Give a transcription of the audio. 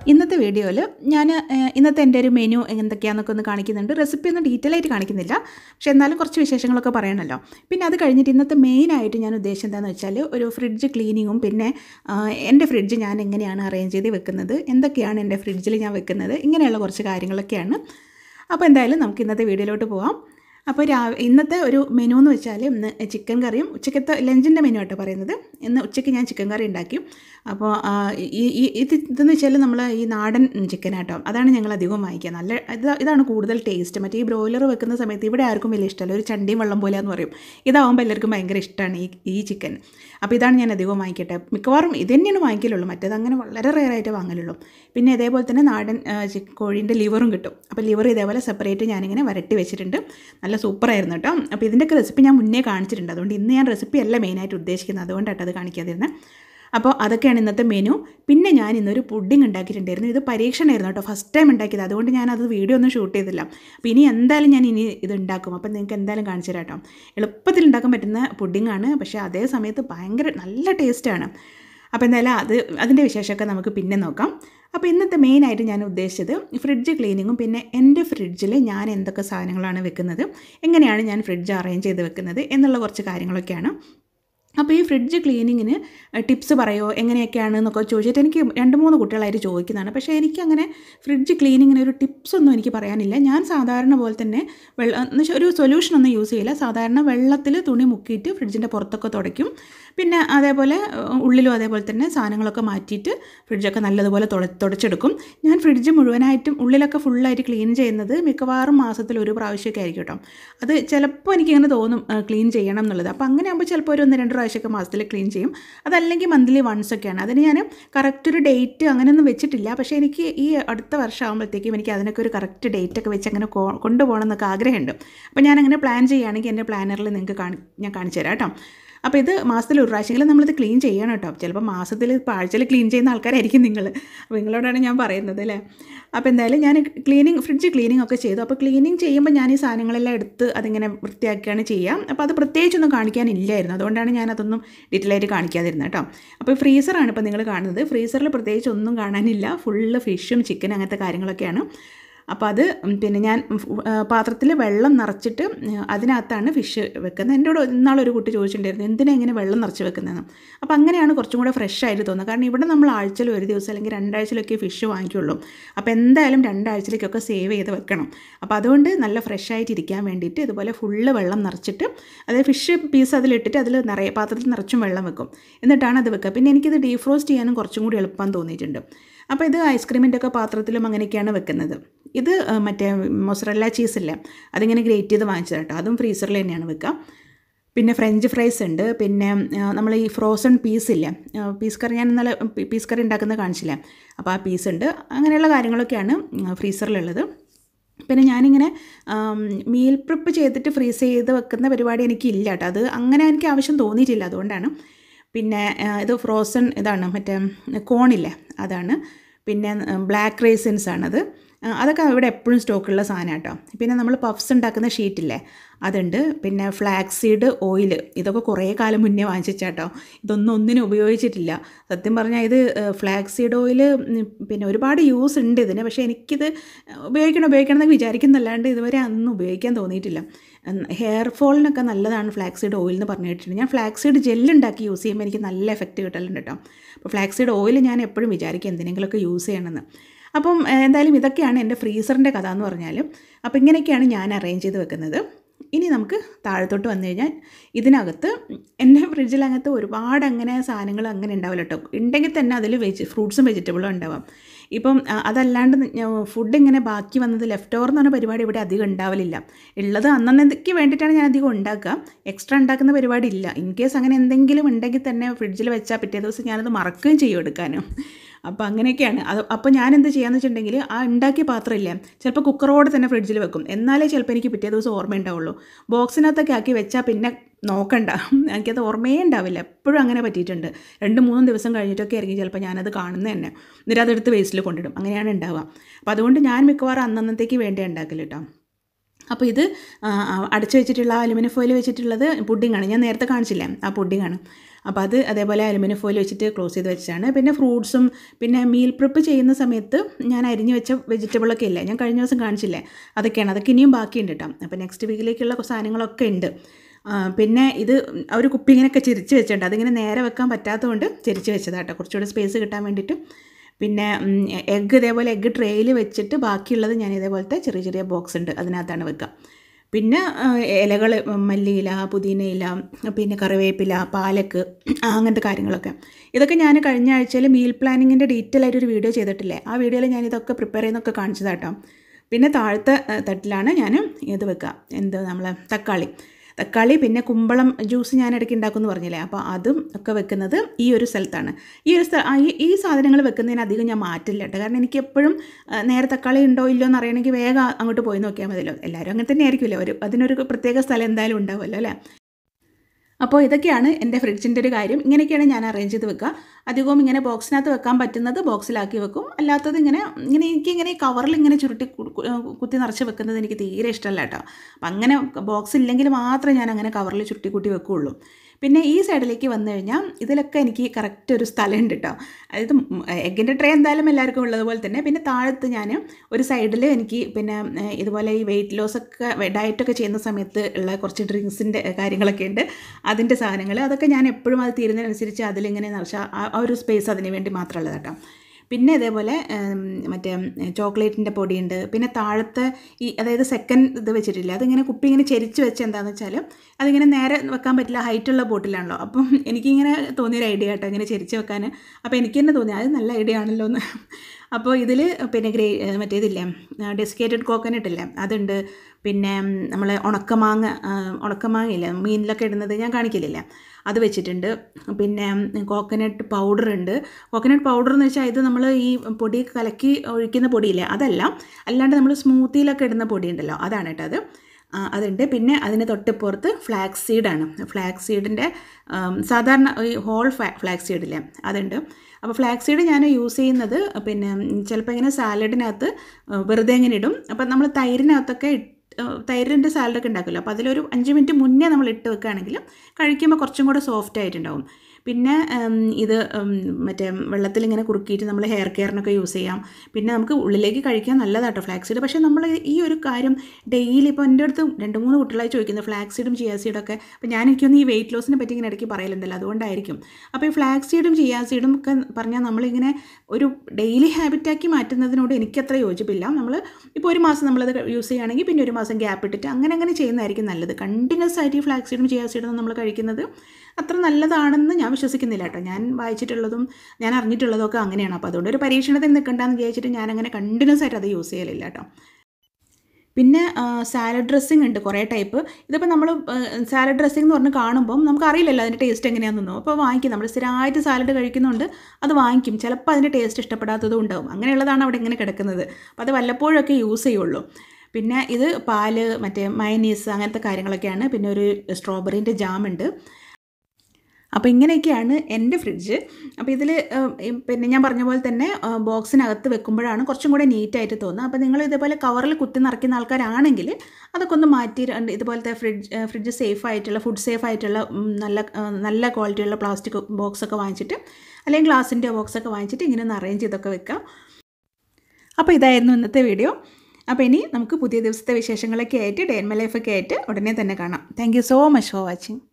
ഇന്നത്തെ വീഡിയോയിൽ ഞാൻ ഏഹ്, ഇന്നത്തെ എൻ്റെ ഒരു മെനു എന്തൊക്കെയാണെന്നൊക്കെ ഒന്ന് കാണിക്കുന്നുണ്ട് റെസിപ്പി ഒന്നും ഡീറ്റെയിൽ ആയിട്ട് കാണിക്കുന്നില്ല പക്ഷേ എന്നാലും കുറച്ച് വിശേഷങ്ങളൊക്കെ പറയണമല്ലോ പിന്നെ അത് കഴിഞ്ഞിട്ട് ഇന്നത്തെ മെയിനായിട്ട് ഞാൻ ഉദ്ദേശിച്ചത് എന്താണെന്ന് വെച്ചാൽ ഒരു ഫ്രിഡ്ജ് ക്ലീനിങ്ങും പിന്നെ ആ, എൻ്റെ ഫ്രിഡ്ജ് ഞാൻ എങ്ങനെയാണ് അറേഞ്ച് ചെയ്ത് വെക്കുന്നത് എന്തൊക്കെയാണ് എൻ്റെ ഫ്രിഡ്ജിൽ ഞാൻ വെക്കുന്നത് ഇങ്ങനെയുള്ള കുറച്ച് കാര്യങ്ങളൊക്കെയാണ് അപ്പോൾ എന്തായാലും നമുക്ക് ഇന്നത്തെ വീഡിയോയിലോട്ട് പോവാം അപ്പോൾ രാ ഇന്നത്തെ ഒരു മെനു എന്ന് വെച്ചാൽ ഇന്ന് ചിക്കൻ കറിയും ഉച്ചക്കത്തെ ലഞ്ചിൻ്റെ മെനു ആട്ടോ പറയുന്നത് ഇന്ന് ഉച്ചയ്ക്ക് ഞാൻ ചിക്കൻ കറി ഉണ്ടാക്കി അപ്പോൾ ആ, ഈ ഈ ഇത് ഇതെന്ന് വെച്ചാൽ നമ്മൾ ഈ നാടൻ ചിക്കൻ ആട്ടോ അതാണ് ഞങ്ങൾ അധികവും വാങ്ങിക്കുക നല്ല ഇത് ഇതാണ് കൂടുതൽ ടേസ്റ്റ് മറ്റേ ഈ ബ്രോയിലർ വെക്കുന്ന സമയത്ത് ഇവിടെ ആർക്കും വലിയ ഇഷ്ടമല്ല ഒരു ചണ്ടിയും വെള്ളം പോലെ എന്ന് പറയും ഇതാവുമ്പോൾ എല്ലാവർക്കും ഭയങ്കര ഇഷ്ടമാണ് ഈ ഈ ചിക്കൻ അപ്പോൾ ഇതാണ് ഞാൻ അധികവും വാങ്ങിക്കട്ടെ മിക്കവാറും ഇത് തന്നെയാണ് വാങ്ങിക്കലുള്ളൂ മറ്റേത് അങ്ങനെ വളരെ റെയറായിട്ട് വാങ്ങലുള്ളൂ പിന്നെ ഇതേപോലെ തന്നെ നാടൻ ആ, ചി- കോഴീൻ്റെ ലിവറും കിട്ടും അപ്പോൾ ലിവർ ഇതേപോലെ സെപ്പറേറ്റ് ഞാനിങ്ങനെ വരട്ടി വെച്ചിട്ടുണ്ട് നല്ല സൂപ്പറായിരുന്നു കേട്ടോ അപ്പോൾ ഇതിൻ്റെയൊക്കെ റെസിപ്പി ഞാൻ മുന്നേ കാണിച്ചിട്ടുണ്ട് അതുകൊണ്ട് ഇന്ന് ഞാൻ റെസിപ്പി അല്ല മെയിനായിട്ട് ഉദ്ദേശിക്കുന്നത് അതുകൊണ്ടാട്ടോ അത് കാണിക്കാതിരുന്നത് അപ്പോൾ അതൊക്കെയാണ് ഇന്നത്തെ മെനു പിന്നെ ഞാൻ ഇന്നൊരു പുഡിംഗ് ഉണ്ടാക്കിയിട്ടുണ്ടായിരുന്നു ഇത് പരീക്ഷണമായിരുന്നു കേട്ടോ ഫസ്റ്റ് ടൈം ഉണ്ടാക്കിയത് അതുകൊണ്ട് ഞാനത് വീഡിയോ ഒന്നും ഷൂട്ട് ചെയ്തില്ല അപ്പോൾ ഇനി എന്തായാലും ഞാൻ ഇനി ഇത് ഉണ്ടാക്കും അപ്പോൾ നിങ്ങൾക്ക് എന്തായാലും കാണിച്ചു തരാം കേട്ടോ എളുപ്പത്തിൽ ഉണ്ടാക്കാൻ പറ്റുന്ന പുഡിംഗാണ് പക്ഷേ അതേ സമയത്ത് ഭയങ്കര നല്ല ടേസ്റ്റാണ് അപ്പോൾ എന്തായാലും അത് അതിൻ്റെ വിശേഷമൊക്കെ നമുക്ക് പിന്നെ നോക്കാം അപ്പോൾ ഇന്നത്തെ മെയിനായിട്ട് ഞാൻ ഉദ്ദേശിച്ചത് ഫ്രിഡ്ജ് ക്ലീനിങ്ങും പിന്നെ എൻ്റെ ഫ്രിഡ്ജിൽ ഞാൻ എന്തൊക്കെ സാധനങ്ങളാണ് വെക്കുന്നത് എങ്ങനെയാണ് ഞാൻ ഫ്രിഡ്ജ് അറേഞ്ച് ചെയ്ത് വെക്കുന്നത് എന്നുള്ള കുറച്ച് കാര്യങ്ങളൊക്കെയാണ് അപ്പോൾ ഈ ഫ്രിഡ്ജ് ക്ലീനിങ്ങിന് ടിപ്സ് പറയുമോ എങ്ങനെയൊക്കെയാണ് എന്നൊക്കെ ചോദിച്ചിട്ട് എനിക്ക് രണ്ട് മൂന്ന് കുട്ടികളായിട്ട് ചോദിക്കുന്നതാണ് പക്ഷേ എനിക്കങ്ങനെ ഫ്രിഡ്ജ് ക്ലീനിങ്ങിന് ഒരു ടിപ്സ് ഒന്നും എനിക്ക് പറയാനില്ല ഞാൻ സാധാരണ പോലെ തന്നെ വെള്ളം എന്ന് വെച്ചാൽ ഒരു സൊല്യൂഷൻ ഒന്നും യൂസ് ചെയ്യില്ല സാധാരണ വെള്ളത്തിൽ തുണി മുക്കിയിട്ട് ഫ്രിഡ്ജിൻ്റെ പുറത്തൊക്കെ തുടയ്ക്കും പിന്നെ അതേപോലെ ഉം, ഉള്ളിലും അതേപോലെ തന്നെ സാധനങ്ങളൊക്കെ മാറ്റിയിട്ട് ഫ്രിഡ്ജൊക്കെ നല്ലതുപോലെ തുട തുടച്ചെടുക്കും ഞാൻ ഫ്രിഡ്ജ് മുഴുവനായിട്ടും ഉള്ളിലൊക്കെ ഫുള്ളായിട്ട് ക്ലീൻ ചെയ്യുന്നത് മിക്കവാറും മാസത്തിൽ ഒരു പ്രാവശ്യമൊക്കെ ആയിരിക്കും കേട്ടോ അത് ചിലപ്പോൾ എനിക്കിങ്ങനെ തോന്നും ക്ലീൻ ചെയ്യണം എന്നുള്ളത് അപ്പോൾ അങ്ങനെ ആകുമ്പോൾ ചിലപ്പോൾ ഒരു ഒന്ന് രണ്ട് പ്രാവശ്യമൊക്കെ മാസത്തിൽ ക്ലീൻ ചെയ്യും അതല്ലെങ്കിൽ മന്ത്ലി വൺസ് ഒക്കെയാണ് അതിന് ഞാൻ കറക്റ്റ് ഒരു ഡേറ്റ് അങ്ങനെയൊന്നും വെച്ചിട്ടില്ല പക്ഷേ എനിക്ക് ഈ അടുത്ത വർഷം ആകുമ്പോഴത്തേക്കും എനിക്ക് അതിനൊക്കെ ഒരു കറക്റ്റ് ഡേറ്റ് ഒക്കെ വെച്ച് അങ്ങനെ കൊ- കൊണ്ടുപോകണം എന്നൊക്കെ ആഗ്രഹമുണ്ട് അപ്പോൾ ഞാൻ അങ്ങനെ പ്ലാൻ ചെയ്യുകയാണെങ്കിൽ എൻ്റെ പ്ലാനറിൽ നിങ്ങൾക്ക് കാണി ഞാൻ കാണിച്ചു തരാം കേട്ടോ അപ്പോൾ ഇത് മാസത്തിൽ ഒരു പ്രാവശ്യമെങ്കിലും നമ്മളിത് ക്ലീൻ ചെയ്യണം കേട്ടോ ചിലപ്പോൾ മാസത്തിൽ ഇപ്പോൾ ആഴ്ചയിൽ ക്ലീൻ ചെയ്യുന്ന ആൾക്കാരായിരിക്കും നിങ്ങൾ അപ്പോൾ നിങ്ങളോടാണ് ഞാൻ പറയുന്നത് അല്ലേ അപ്പോൾ എന്തായാലും ഞാൻ ക്ലീനിങ് ഫ്രിഡ്ജ് ക്ലീനിങ് ഒക്കെ ചെയ്തു അപ്പോൾ ക്ലീനിങ് ചെയ്യുമ്പോൾ ഞാൻ ഈ സാധനങ്ങളെല്ലാം എടുത്ത് അതിങ്ങനെ വൃത്തിയാക്കിയാണ് ചെയ്യുക അപ്പോൾ അത് പ്രത്യേകിച്ചൊന്നും കാണിക്കാനില്ലായിരുന്നു അതുകൊണ്ടാണ് ഞാൻ അതൊന്നും ഡീറ്റെയിൽ ആയിട്ട് കാണിക്കാതിരുന്നത് കേട്ടോ അപ്പോൾ ഫ്രീസറാണ് ഇപ്പോൾ നിങ്ങൾ കാണുന്നത് ഫ്രീസറിൽ പ്രത്യേകിച്ച് ഒന്നും കാണാനില്ല ഫുള്ള് ഫിഷും ചിക്കൻ അങ്ങനത്തെ കാര്യങ്ങളൊക്കെയാണ് അപ്പോൾ അത് ഉം, പിന്നെ ഞാൻ പാത്രത്തിൽ വെള്ളം നിറച്ചിട്ട് ഉം, അതിനകത്താണ് ഫിഷ് വെക്കുന്നത് എൻ്റെ കൂടെ ഇന്നാളൊരു കുട്ടി ചോദിച്ചിട്ടുണ്ടായിരുന്നു എന്തിനാ ഇങ്ങനെ വെള്ളം നിറച്ച് വെക്കുന്നതെന്ന് അപ്പോൾ അങ്ങനെയാണ് കുറച്ചും കൂടെ ഫ്രഷ് ആയിട്ട് തോന്നുന്നത് കാരണം ഇവിടെ നമ്മൾ ആഴ്ചയിൽ ഒരു ദിവസം അല്ലെങ്കിൽ രണ്ടാഴ്ചയിലൊക്കെ ഫിഷ് വാങ്ങിക്കുള്ളൂ അപ്പോൾ എന്തായാലും രണ്ടാഴ്ചയിലേക്കൊക്കെ സേവ് ചെയ്ത് വെക്കണം അപ്പോൾ അതുകൊണ്ട് നല്ല ഫ്രഷ് ആയിട്ട് ഇരിക്കാൻ വേണ്ടിയിട്ട് ഇതുപോലെ ഫുള്ള് വെള്ളം നിറച്ചിട്ട് അതായത് ഫിഷ് പീസ് അതിലിട്ടിട്ട് അതിൽ നിറയെ പാത്രത്തിൽ നിറച്ചും വെള്ളം വെക്കും എന്നിട്ടാണ് അത് വെക്കുക പിന്നെ എനിക്കിത് ഡീഫ്രോസ്റ്റ് ചെയ്യാനും കുറച്ചും കൂടി എളുപ്പം തോന്നിയിട്ടുണ്ട് അപ്പോൾ ഇത് ഐസ്ക്രീമിൻ്റെ ഒക്കെ പാത്രത്തിലും അങ്ങനെയൊക്കെയാണ് വെക്കുന്നത് ഇത് ആ, മറ്റേ മൊസറല്ല ചീസില്ലേ അതിങ്ങനെ ഗ്രേറ്റ് ചെയ്ത് വാങ്ങിച്ചത് കേട്ടോ അതും ഫ്രീസറിൽ തന്നെയാണ് വെക്കുക പിന്നെ ഫ്രഞ്ച് ഫ്രൈസ് ഉണ്ട് പിന്നെ നമ്മൾ ഈ ഫ്രോസൺ പീസ് ഇല്ലേ ആ, പീസ് കറി ഞാൻ ഇന്നലെ പീ- പീസ് കറി ഉണ്ടാക്കുന്നത് കാണിച്ചില്ലേ അപ്പോൾ ആ പീസ് ഉണ്ട് അങ്ങനെയുള്ള കാര്യങ്ങളൊക്കെയാണ് ഉം, ഫ്രീസറിലുള്ളത് പിന്നെ ഞാനിങ്ങനെ ആം, മീൽ പ്രിപ്പ് ചെയ്തിട്ട് ഫ്രീസ് ചെയ്ത് വെക്കുന്ന പരിപാടി എനിക്കില്ല കേട്ടോ അത് അങ്ങനെ എനിക്ക് ആവശ്യം തോന്നിയിട്ടില്ല അതുകൊണ്ടാണ് പിന്നെ ആ, ഇത് ഫ്രോസൺ ഇതാണ് മറ്റേ കോണില്ലേ അതാണ് പിന്നെ ബ്ലാക്ക് റേസിൻസ് ആണത് ആ, അതൊക്കെ ഇവിടെ എപ്പോഴും സ്റ്റോക്കുള്ള സാധനം കേട്ടോ പിന്നെ നമ്മൾ പഫ്സ് ഉണ്ടാക്കുന്ന ഷീറ്റില്ലേ അതുണ്ട് പിന്നെ ഫ്ലാക്സ് സീഡ് ഓയിൽ ഇതൊക്കെ കുറേ കാലം മുന്നേ വാങ്ങിച്ചാട്ടോ ഇതൊന്നും ഒന്നിനും ഉപയോഗിച്ചിട്ടില്ല സത്യം പറഞ്ഞാൽ ഇത് ഫ്ലാക്സ് സീഡ് ഓയിൽ പിന്നെ ഒരുപാട് യൂസ് ഉണ്ട് ഇതിന് പക്ഷേ എനിക്കിത് ഉപയോഗിക്കണം ഉപയോഗിക്കണം എന്നൊക്കെ വിചാരിക്കുന്നല്ലാണ്ട് ഇതുവരെ അതൊന്നും ഉപയോഗിക്കാൻ തോന്നിയിട്ടില്ല ഹെയർ ഫോളിനൊക്കെ നല്ലതാണ് ഫ്ലാക്സ് സീഡ് ഓയിൽ എന്ന് പറഞ്ഞു കേട്ടിട്ടുണ്ട് ഞാൻ ഫ്ലാക്സ് സീഡ് ജെല്ലുണ്ടാക്കി യൂസ് ചെയ്യുമ്പോൾ എനിക്ക് നല്ല എഫക്റ്റ് കിട്ടലുണ്ട് കേട്ടോ അപ്പോൾ ഫ്ലാക്സ് സീഡ് ഓയിൽ ഞാൻ എപ്പോഴും വിചാരിക്കും എന്തിനെങ്കിലുമൊക്കെ യൂസ് ചെയ്യണമെന്ന് അപ്പം ഏഹ്, എന്തായാലും ഇതൊക്കെയാണ് എൻ്റെ ഫ്രീസറിൻ്റെ കഥ എന്ന് പറഞ്ഞാൽ അപ്പോൾ ഇങ്ങനെയൊക്കെയാണ് ഞാൻ അറേഞ്ച് ചെയ്ത് വെക്കുന്നത് ഇനി നമുക്ക് താഴത്തോട്ട് വന്നു കഴിഞ്ഞാൽ ഇതിനകത്ത് എൻ്റെ ഫ്രിഡ്ജിലകത്ത് ഒരുപാട് അങ്ങനെ സാധനങ്ങൾ അങ്ങനെ ഉണ്ടാവില്ല കേട്ടോ ഉണ്ടെങ്കിൽ തന്നെ അതിൽ വെജ് ഫ്രൂട്ട്സും വെജിറ്റബിളും ഉണ്ടാവാം ഇപ്പം ആ, അതല്ലാണ്ട് ഫുഡ് ഇങ്ങനെ ബാക്കി വന്നത് ലെഫ്റ്റ് ഓവർ എന്ന് പറഞ്ഞ പരിപാടി ഇവിടെ അധികം ഉണ്ടാവലില്ല ഉള്ളത് അന്നന്നേക്ക് വേണ്ടിയിട്ടാണ് ഞാൻ അധികം ഉണ്ടാക്കുക എക്സ്ട്രാ ഉണ്ടാക്കുന്ന പരിപാടി ഇല്ല ഇൻ കേസ് അങ്ങനെ എന്തെങ്കിലും ഉണ്ടെങ്കിൽ തന്നെ ഫ്രിഡ്ജിൽ വെച്ചാൽ പിറ്റേ ദിവസം ഞാനത് മറക്കുകയും ചെയ്യും എടുക്കാനും അപ്പോൾ അങ്ങനെയൊക്കെയാണ് അത് അപ്പോൾ ഞാൻ എന്ത് ചെയ്യാന്ന് വെച്ചിട്ടുണ്ടെങ്കിൽ ആ ഉണ്ടാക്കിയ പാത്രമില്ലേ ചിലപ്പോൾ കുക്കറോടെ തന്നെ ഫ്രിഡ്ജിൽ വെക്കും എന്നാലേ ചിലപ്പോൾ എനിക്ക് പിറ്റേ ദിവസം ഓർമ്മ ഉണ്ടാവുള്ളൂ ബോക്സിനകത്തൊക്കെ ആക്കി വെച്ചാൽ പിന്നെ നോക്കണ്ട എനിക്കത് ഓർമ്മയേ ഉണ്ടാവില്ല എപ്പോഴും അങ്ങനെ പറ്റിയിട്ടുണ്ട് രണ്ട് മൂന്നും ദിവസം കഴിഞ്ഞിട്ടൊക്കെ ആയിരിക്കും ചിലപ്പോൾ ഞാനത് കാണുന്നത് തന്നെ എന്നിട്ട് അതെടുത്ത് വേസ്റ്റിൽ കൊണ്ടിടും അങ്ങനെയാണ് ഉണ്ടാവുക അപ്പോൾ അതുകൊണ്ട് ഞാൻ മിക്കവാറും അന്നന്നത്തേക്ക് വേണ്ടി ഉണ്ടാക്കൽ കേട്ടോ അപ്പോൾ ഇത് ആ, ആ, അടച്ചു വെച്ചിട്ടുള്ള അലുമിനിയം ഫോയിൽ വെച്ചിട്ടുള്ളത് പുഡിങ്ങാണ് ഞാൻ നേരത്തെ കാണിച്ചില്ലേ ആ പുഡിങ്ങാണ് അപ്പോൾ അത് അതേപോലെ അലുമിനിയം ഫോയിൽ വെച്ചിട്ട് ക്ലോസ് ചെയ്ത് വെച്ചതാണ് പിന്നെ ഫ്രൂട്ട്സും പിന്നെ മീൽ പ്രിപ്പ് ചെയ്യുന്ന സമയത്ത് ഞാൻ അരിഞ്ഞു വെച്ച വെജിറ്റബിളൊക്കെ ഇല്ലേ ഞാൻ കഴിഞ്ഞ ദിവസം കാണിച്ചില്ലേ അതൊക്കെയാണ് അതൊക്കെ ഇനിയും ബാക്കിയുണ്ട് കേട്ടോ അപ്പോൾ നെക്സ്റ്റ് വീക്കിലേക്കുള്ള സാധനങ്ങളൊക്കെ ഉണ്ട് ആ, പിന്നെ ഇത് ആ ഒരു കുപ്പി ഇങ്ങനെയൊക്കെ ചിരിച്ച് വെച്ചിട്ടുണ്ട് അതിങ്ങനെ നേരെ വെക്കാൻ പറ്റാത്തതുകൊണ്ട് ചിരിച്ച് വെച്ചതാട്ടോ കുറച്ചുകൂടി സ്പേസ് കിട്ടാൻ വേണ്ടിയിട്ട് പിന്നെ എഗ്ഗ് ഇതേപോലെ എഗ്ഗ് ട്രേയിൽ വെച്ചിട്ട് ബാക്കിയുള്ളത് ഞാൻ ഇതേപോലത്തെ ചെറിയ ചെറിയ ബോക്സ് ഉണ്ട് അതിനകത്താണ് വെക്കുക പിന്നെ ഇലകൾ മല്ലിയില പുതിനയില പിന്നെ കറിവേപ്പില പാലക്ക് ആ, അങ്ങനത്തെ കാര്യങ്ങളൊക്കെ ഇതൊക്കെ ഞാൻ കഴിഞ്ഞ ആഴ്ചയിൽ മീൽ പ്ലാനിങ്ങിൻ്റെ ഡീറ്റെയിൽ ആയിട്ടൊരു വീഡിയോ ചെയ്തിട്ടില്ലേ ആ വീഡിയോയിൽ ഞാൻ ഇതൊക്കെ പ്രിപ്പയർ ചെയ്യുന്നതൊക്കെ കാണിച്ചതാട്ടോ പിന്നെ താഴത്തെ ആ, തട്ടിലാണ് ഞാൻ ഇത് വെക്കുക എന്ത് നമ്മൾ തക്കാളി തക്കാളി പിന്നെ കുമ്പളം ജ്യൂസ് ഞാൻ ഇടയ്ക്ക് ഉണ്ടാക്കുമെന്ന് പറഞ്ഞില്ലേ അപ്പോൾ അതും ഒക്കെ വെക്കുന്നത് ഈ ഒരു സ്ഥലത്താണ് ഈ ഒരു സ്ഥ ആ, ഈ ഈ സാധനങ്ങൾ വെക്കുന്നതിന് അധികം ഞാൻ മാറ്റില്ല കേട്ടോ കാരണം എനിക്ക് എപ്പോഴും ആ, നേരെ തക്കാളി ഉണ്ടോ ഇല്ലയോ എന്ന് അറിയണമെങ്കിൽ വേഗം അങ്ങോട്ട് പോയി നോക്കിയാൽ മതിയല്ലോ എല്ലാവരും അങ്ങനെ തന്നെ ആയിരിക്കുമല്ലോ ഒരു അതിനൊരു പ്രത്യേക സ്ഥലം എന്തായാലും ഉണ്ടാവുമല്ലോ അല്ലേ അപ്പോൾ ഇതൊക്കെയാണ് എൻ്റെ ഫ്രിഡ്ജിൻ്റെ ഒരു കാര്യം ഇങ്ങനെയൊക്കെയാണ് ഞാൻ അറേഞ്ച് ചെയ്ത് വെക്കുക അധികവും ഇങ്ങനെ ബോക്സിനകത്ത് വെക്കാൻ പറ്റുന്നത് ബോക്സിലാക്കി വെക്കും അല്ലാത്തത് ഇങ്ങനെ ഇങ്ങനെ എനിക്കിങ്ങനെ കവറിൽ ഇങ്ങനെ ചുരുട്ടി കു- കു- കുത്തി നിറച്ച് വെക്കുന്നത് എനിക്ക് തീരെ ഇഷ്ടമല്ല കേട്ടോ അപ്പം അങ്ങനെ ബോക്സ് ഇല്ലെങ്കിൽ മാത്രമേ ഞാൻ അങ്ങനെ കവറിൽ ചുരുട്ടി കൂട്ടി വെക്കുകയുള്ളൂ പിന്നെ ഈ സൈഡിലേക്ക് വന്നു കഴിഞ്ഞാൽ ഇതിലൊക്കെ എനിക്ക് കറക്റ്റ് ഒരു സ്ഥലമുണ്ട് കേട്ടോ അതായത് എഗ്ഗിൻ്റെ ട്രേ എന്തായാലും എല്ലാവർക്കും ഉള്ളതുപോലെ തന്നെ പിന്നെ താഴത്ത് ഞാൻ ഒരു സൈഡിൽ എനിക്ക് പിന്നെ ഏഹ്, ഇതുപോലെ ഈ വെയിറ്റ് ലോസ് ഒക്കെ ഡയറ്റൊക്കെ ചെയ്യുന്ന സമയത്ത് ഉള്ള കുറച്ച് ഡ്രിങ്ക്സിൻ്റെ കാര്യങ്ങളൊക്കെ ഉണ്ട് അതിൻ്റെ സാധനങ്ങൾ അതൊക്കെ ഞാൻ എപ്പോഴും അത് തീരുന്നതിനനുസരിച്ച് അതിലിങ്ങനെ നിറച്ച ആ ആ ഒരു സ്പേസ് അതിന് വേണ്ടി മാത്രമുള്ളത് കേട്ടോ പിന്നെ ഇതേപോലെ ഉം, മറ്റേ ചോക്ലേറ്റിൻ്റെ പൊടിയുണ്ട് പിന്നെ താഴത്തെ ഈ അതായത് സെക്കൻഡ് ഇത് വെച്ചിട്ടില്ല അതിങ്ങനെ കുപ്പി ഇങ്ങനെ ചെരിച്ച് വെച്ച് എന്താണെന്ന് വെച്ചാൽ അതിങ്ങനെ നേരെ വെക്കാൻ പറ്റില്ല ഹൈറ്റുള്ള ബോട്ടിലാണല്ലോ അപ്പം എനിക്കിങ്ങനെ തോന്നിയൊരു ഐഡിയ കേട്ടോ ഇങ്ങനെ ചെരിച്ച് വെക്കാൻ അപ്പോൾ എനിക്ക് തന്നെ തോന്നി അത് നല്ല ഐഡിയ ആണല്ലോ എന്ന് അപ്പോൾ ഇതിൽ പിന്നെ ഗ്രേ മറ്റേ ഇതില്ലേ ഡെസ്കേറ്റഡ് കോക്കനട്ട് ഇല്ലേ അതുണ്ട് പിന്നെ നമ്മൾ ഉണക്കമാങ്ങ ആ, ഉണക്കമാങ്ങയില്ലേ മീനിലൊക്കെ ഇടുന്നത് ഞാൻ കാണിക്കലില്ലേ അത് വെച്ചിട്ടുണ്ട് പിന്നെ കോക്കനട്ട് പൗഡർ ഉണ്ട് കോക്കനട്ട് പൗഡർ എന്ന് വെച്ചാൽ ഇത് നമ്മൾ ഈ പൊടി കലക്കി ഒഴിക്കുന്ന പൊടിയില്ലേ അതല്ല അല്ലാണ്ട് നമ്മൾ സ്മൂത്തിയിലൊക്കെ ഇടുന്ന പൊടി ഉണ്ടല്ലോ അതാണ് കേട്ടോ അത് ആ, അതുണ്ട് പിന്നെ അതിന് തൊട്ടിപ്പുറത്ത് ഫ്ലാക്സ് സീഡാണ് ഫ്ലാക്സ് സീഡിൻ്റെ സാധാരണ ഈ ഹോൾ ഫ്ലാക്സ് സീഡില്ലേ അതുണ്ട് അപ്പോൾ ഫ്ലാക്സ് സീഡ് ഞാൻ യൂസ് ചെയ്യുന്നത് പിന്നെ ചിലപ്പോൾ ഇങ്ങനെ സാലഡിനകത്ത് വെറുതെ ഇങ്ങനെ ഇടും അപ്പോൾ നമ്മൾ തൈരിനകത്തൊക്കെ ഇട്ട് തൈരിൻ്റെ സാലഡൊക്കെ ഉണ്ടാക്കുമല്ലോ അപ്പോൾ അതിലൊരു അഞ്ച് മിനിറ്റ് മുന്നേ നമ്മൾ ഇട്ട് വെക്കുകയാണെങ്കിൽ കഴിക്കുമ്പോൾ കുറച്ചും കൂടെ സോഫ്റ്റ് ആയിട്ടുണ്ടാവും പിന്നെ ഉം, ഇത് ഉം, മറ്റേ വെള്ളത്തിൽ ഇങ്ങനെ കുറുക്കിയിട്ട് നമ്മൾ ഹെയർ കെയറിനൊക്കെ യൂസ് ചെയ്യാം പിന്നെ നമുക്ക് ഉള്ളിലേക്ക് കഴിക്കാൻ നല്ലതാട്ടോ ഫ്ലാക്സ് സീഡ് പക്ഷേ നമ്മൾ ഈ ഒരു കാര്യം ഡെയിലി ഇപ്പോൾ എൻ്റെ അടുത്ത് രണ്ട് മൂന്ന് കുട്ടികളായി ചോദിക്കുന്നത് ഫ്ലാക്സ് സീഡും ചിയാ സീഡൊക്കെ അപ്പോൾ ഞാൻ എനിക്കൊന്ന് ഈ വെയിറ്റ് ലോസിനെ പറ്റി ഇങ്ങനെ ഇടയ്ക്ക് പറയലുണ്ടല്ലോ അതുകൊണ്ടായിരിക്കും അപ്പോൾ ഈ ഫ്ലാക്സ് സീഡും ചിയാ സീഡും ഒക്കെ പറഞ്ഞാൽ നമ്മളിങ്ങനെ ഒരു ഡെയിലി ഹാബിറ്റാക്കി മാറ്റുന്നതിനോട് എനിക്കത്ര യോജിപ്പില്ല നമ്മൾ ഇപ്പോൾ ഒരു മാസം നമ്മളത് യൂസ് ചെയ്യുകയാണെങ്കിൽ പിന്നെ ഒരു മാസം ഗ്യാപ്പ് ഇട്ടിട്ട് അങ്ങനെ അങ്ങനെ ചെയ്യുന്നതായിരിക്കും നല്ലത് കണ്ടിന്യൂസ് ആയിട്ട് ഈ ഫ്ലാക്സ് സീഡും ചിയാ സീഡും നമ്മൾ കഴിക്കുന്നത് അത്ര നല്ലതാണെന്ന് ഞാൻ വിശ്വസിക്കുന്നില്ല കേട്ടോ ഞാൻ വായിച്ചിട്ടുള്ളതും ഞാൻ അറിഞ്ഞിട്ടുള്ളതും ഒക്കെ അങ്ങനെയാണ് അപ്പോൾ അതുകൊണ്ട് ഒരു പരീക്ഷണത്തിന് നിൽക്കണ്ടെന്ന് വിചാരിച്ചിട്ട് ഞാൻ അങ്ങനെ കണ്ടിന്യൂസ് ആയിട്ട് അത് യൂസ് ചെയ്യലില്ല കേട്ടോ പിന്നെ സാലഡ് ഡ്രസ്സിങ് ഉണ്ട് കുറേ ടൈപ്പ് ഇതിപ്പോൾ നമ്മൾ സാലഡ് ഡ്രസ്സിംഗ് എന്ന് പറഞ്ഞ് കാണുമ്പം നമുക്ക് അറിയില്ലല്ലോ അതിൻ്റെ ടേസ്റ്റ് എങ്ങനെയാണെന്നോ അപ്പോൾ വാങ്ങിക്കും നമ്മൾ സ്ഥിരമായിട്ട് സാലഡ് കഴിക്കുന്നുണ്ട് അത് വാങ്ങിക്കും ചിലപ്പോൾ അതിൻ്റെ ടേസ്റ്റ് ഇഷ്ടപ്പെടാത്തതും ഉണ്ടാവും അങ്ങനെയുള്ളതാണ് അവിടെ ഇങ്ങനെ കിടക്കുന്നത് അപ്പോൾ അത് വല്ലപ്പോഴൊക്കെ യൂസ് ചെയ്യുള്ളൂ പിന്നെ ഇത് പാല് മറ്റേ മയനീസ് അങ്ങനത്തെ കാര്യങ്ങളൊക്കെയാണ് പിന്നെ ഒരു സ്ട്രോബെറീൻ്റെ ജാം ഉണ്ട് അപ്പോൾ ഇങ്ങനെയൊക്കെയാണ് എൻ്റെ ഫ്രിഡ്ജ് അപ്പോൾ ഇതിൽ പിന്നെ ഞാൻ പറഞ്ഞ പോലെ തന്നെ ആ, ബോക്സിനകത്ത് വെക്കുമ്പോഴാണ് കുറച്ചും കൂടെ നീറ്റായിട്ട് തോന്നുക അപ്പോൾ നിങ്ങൾ ഇതേപോലെ കവറിൽ കുത്തി നിറയ്ക്കുന്ന ആൾക്കാരാണെങ്കിൽ അതൊക്കെ ഒന്ന് മാറ്റി രണ്ട് ഇതുപോലത്തെ ഫ്രിഡ്ജ് ആ, ഫ്രിഡ്ജ് സേഫ് ആയിട്ടുള്ള ഫുഡ് സേഫ് ആയിട്ടുള്ള ഉം, നല്ല ആ, നല്ല ക്വാളിറ്റിയുള്ള പ്ലാസ്റ്റിക് ബോക്സൊക്കെ വാങ്ങിച്ചിട്ട് അല്ലെങ്കിൽ ഗ്ലാസിൻ്റെ ബോക്സൊക്കെ വാങ്ങിച്ചിട്ട് ഇങ്ങനെ ഒന്ന് അറേഞ്ച് ചെയ്തൊക്കെ വെക്കാം അപ്പോൾ ഇതായിരുന്നു ഇന്നത്തെ വീഡിയോ അപ്പോൾ ഇനി നമുക്ക് പുതിയ ദിവസത്തെ വിശേഷങ്ങളൊക്കെ ആയിട്ട് ഡേ മൈ ലൈഫൊക്കെ ആയിട്ട് ഉടനെ തന്നെ കാണാം thank you so much for watching